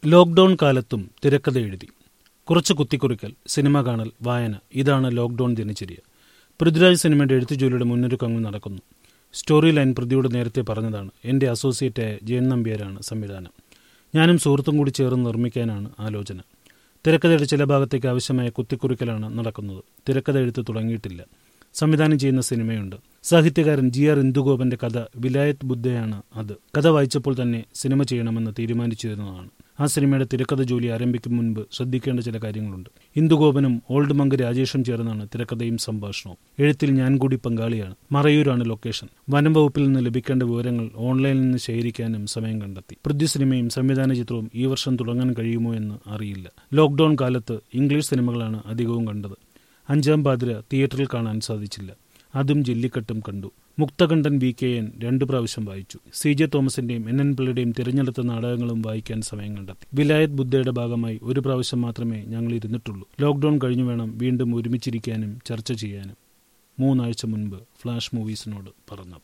lockdown കാലത്തും തിരക്കഥ എഴുതി കുറച്ച് കുത്തിക്കുറിക്കൽ സിനിമ കാണൽ വായന ഇതാണ് ലോക്ക്ഡൌൺ ദിനചര്യ പൃഥ്വിരാജ് സിനിമയുടെ എഴുത്തു ജോലിയുടെ മുന്നൊരുക്കങ്ങൾ നടക്കുന്നു സ്റ്റോറി ലൈൻ പൃഥ്വിയോട് നേരത്തെ പറഞ്ഞതാണ് എന്റെ അസോസിയേറ്റായ ജയൻ നമ്പ്യാരാണ് സംവിധാനം ഞാനും സുഹൃത്തും കൂടി ചേർന്ന് നിർമ്മിക്കാനാണ് ആലോചന തിരക്കഥയുടെ ചില ഭാഗത്തേക്ക് ആവശ്യമായ കുത്തിക്കുറിക്കലാണ് നടക്കുന്നത് തിരക്കഥ എഴുത്ത് തുടങ്ങിയിട്ടില്ല സംവിധാനം ചെയ്യുന്ന സിനിമയുണ്ട് സാഹിത്യകാരൻ ജി ആർ ഇന്ദുഗോപന്റെ കഥ വിലായത്ത് ബുദ്ധയാണ് അത് കഥ വായിച്ചപ്പോൾ തന്നെ സിനിമ ചെയ്യണമെന്ന് തീരുമാനിച്ചിരുന്നതാണ് ആ സിനിമയുടെ തിരക്കഥ ജോലി ആരംഭിക്കും മുൻപ് ശ്രദ്ധിക്കേണ്ട ചില കാര്യങ്ങളുണ്ട് ഇന്ദുഗോപനും ഓൾഡ് മങ്ക് രാജേഷും ചേർന്നാണ് തിരക്കഥയും സംഭാഷണവും എഴുത്തിൽ ഞാൻ കൂടി പങ്കാളിയാണ് മറയൂരാണ് ലൊക്കേഷൻ വനം വകുപ്പിൽ നിന്ന് ലഭിക്കേണ്ട വിവരങ്ങൾ ഓൺലൈനിൽ നിന്ന് ശേഖരിക്കാനും സമയം കണ്ടെത്തി പൃഥ്വി സിനിമയും സംവിധാന ചിത്രവും ഈ വർഷം തുടങ്ങാൻ കഴിയുമോ എന്ന് അറിയില്ല ലോക്ക്ഡൌൺ കാലത്ത് ഇംഗ്ലീഷ് സിനിമകളാണ് അധികവും കണ്ടത് അഞ്ചാം പാതിര തിയേറ്ററിൽ കാണാൻ സാധിച്ചില്ല അതും ജെല്ലിക്കെട്ടും കണ്ടു മുക്തകണ്ഠൻ വി കെ എൻ രണ്ടു പ്രാവശ്യം വായിച്ചു സി ജെ തോമസിന്റെയും എൻ എൻ പിള്ളയുടെയും തിരഞ്ഞെടുത്ത നാടകങ്ങളും വായിക്കാൻ സമയം കണ്ടെത്തി വിലായത് ബുദ്ധയുടെ ഭാഗമായി ഒരു പ്രാവശ്യം മാത്രമേ ഞങ്ങൾ ഇരുന്നിട്ടുള്ളൂ ലോക്ക്ഡൌൺ കഴിഞ്ഞു വേണം വീണ്ടും ഒരുമിച്ചിരിക്കാനും ചർച്ച ചെയ്യാനും മൂന്നാഴ്ച മുൻപ് ഫ്ലാഷ് മൂവീസിനോട് പറഞ്ഞത്